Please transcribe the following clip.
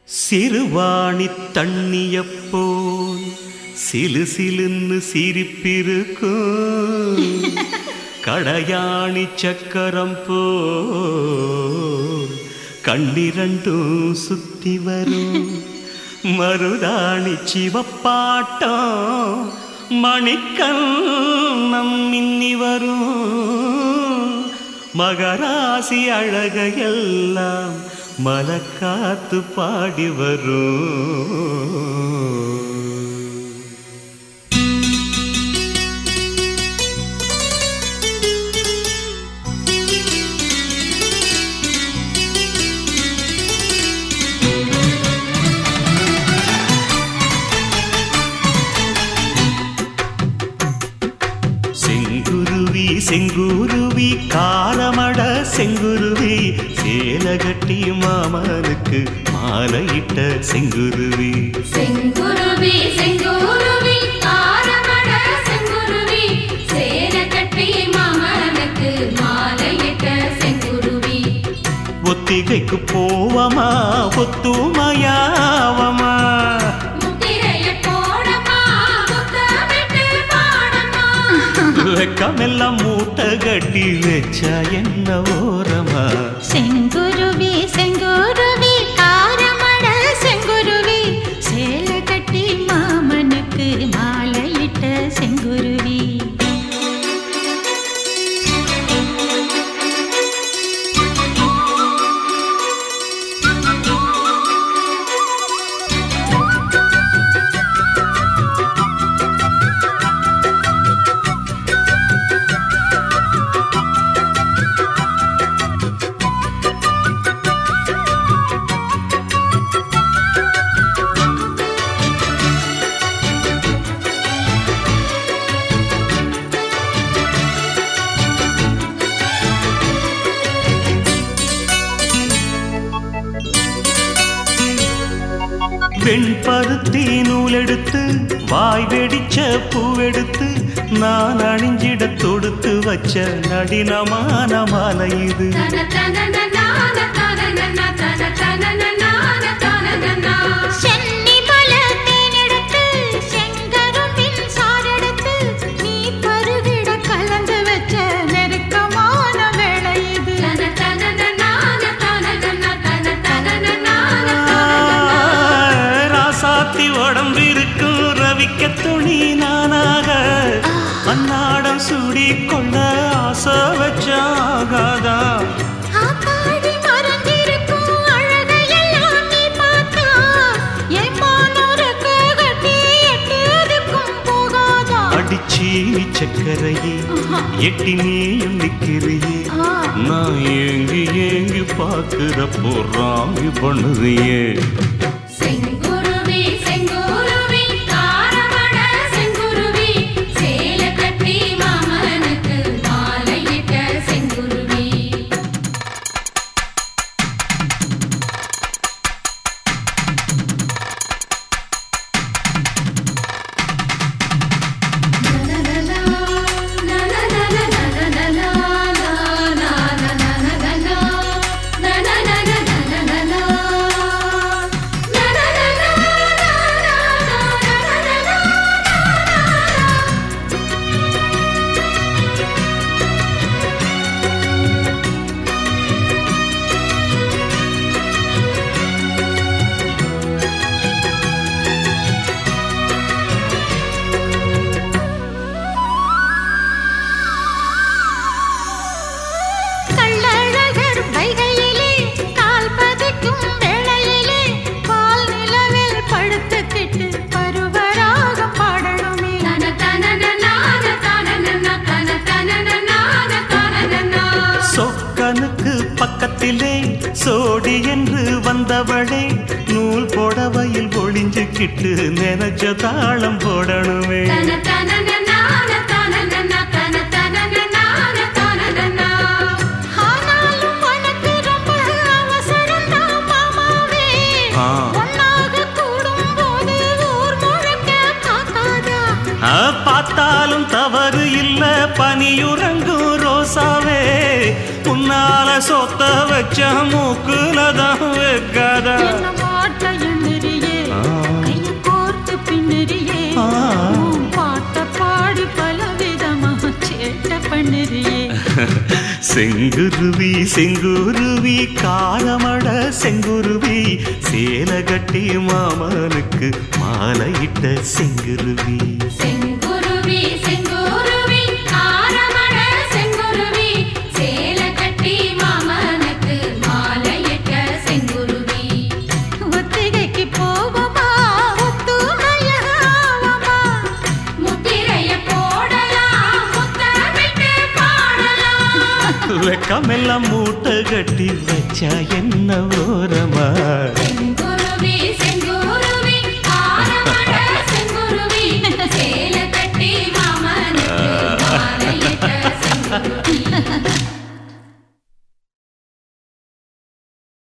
சிறுவாணி தண்ணியப்போல் சிலு சிலுன்னு சிரிப்பிருக்கும் கடையாணி சக்கரம் போல் கண்ணிரண்டும் சுத்தி வரும் மருதாணி சிவப்பாட்டம் மணிக்கண்ணம் மின்னி வரும் மகராசி அழகையெல்லாம் மலக்காத்து பாடி வரும் செங்குருவி செங்குருவி காரமட செங்குருவி சேலகட்டி மாமனுக்கு மாலையிட்ட செங்குருவி செங்குருவி செங்குருவி ஆரமட செங்குருவி சேல கட்டி மாமனுக்கு மாலையிட்ட செங்குருவி ஒத்திகைக்கு போவமா ஒத்துமையாவமா முத்திரைய போடமா முத்தமிட்டு பாடமா வெக்கமெல்லாம் மூட்டை கட்டி வச்சா என்ன ஓரமா செங்குருவி செங்குருவி காரமட செங்குருவி சேல கட்டி மாமனுக்கு மாலையிட்ட செங்குருவி வெண்பருத்தி நூலெடுத்து வாய் வெடிச்ச பூவெடுத்து நான் அணிஞ்சிட தொடுத்து வச்ச நடினமான மாலை இது தன தன நான தன நன தன தன நான தன நனா சென்னி மல தேனெடுத்து செங்கரும்பின் சாரெடுத்து நீ பருகிட கலந்து வச்ச நெருக்கமான வேளை இது தன தன நான தன நன தன தன நான ராசாத்தி உடம்பிருக்கும் ரவிக்க துணி நானாக அன்னாடம் சூடி கொள்ள ஆசை வச்சாகாதா ஆத்தாடி மறைஞ்சிருக்கும் அழகையெல்லாம் நீ பார்த்தா, என் மானோருக்கு கட்டி எட்டுதுக்கும் போகாதா? அடிச்சி சக்கரையே எட்டி நீயும் நிக்கிறியே ஆ, நான் ஏங்கி ஏங்கி பார்க்கிறப்போ ராமி பண்ணுறியே செங்குருவி செங்குருவி காரமட செங்குருவி சேல கட்டி மாமனுக்கு மாலையிட்ட செங்குருவி கள்ளழகர் வைகையிலே கால் பதிக்கும் வேளையிலே பால் நிலவில் படுத்துக்கிட்டு பருவராகம் பாடணுமே சொக்கனுக்கு பக்கத்திலே சோடி என்று வந்தவளே நூல் புடவையில் ஒளிஞ்சுக்கிட்டு நினைச்ச தாளம் போடணுமே ஆனாலும் உனக்கு ரொம்ப அவசரம்தான் மாமாவே. ஆ. ஒண்ணாக கூடும்போது ஊர் முழுக்க பார்க்காதா? ஆ, பார்த்தாலும் தவறு இல்ல பனியுறங்கும் ரோசாவே உன்னால சொத்த வச்ச மூக்குல தான் வைக்காதா என்ன மாட்ட செங்குருவி செங்குருவி காலமட செங்குருவி சேல கட்டி மாமனுக்கு மாலையிட்ட செங்குருவி செங்குருவி செங்குருவி ஆரமண செங்குருவி சேல கட்டி மாமனுக்கு மாலையிட்ட செங்குருவி ஒத்திகைக்கு போவோமா ஒத்துமையாவமா முத்திரைய போடலாம் முத்தமிட்டு பாடலாம் வெக்கமெல்லாம் மூட்டை கட்டி வச்சா என்ன ஓரமா செங்குருவி செங்குருவி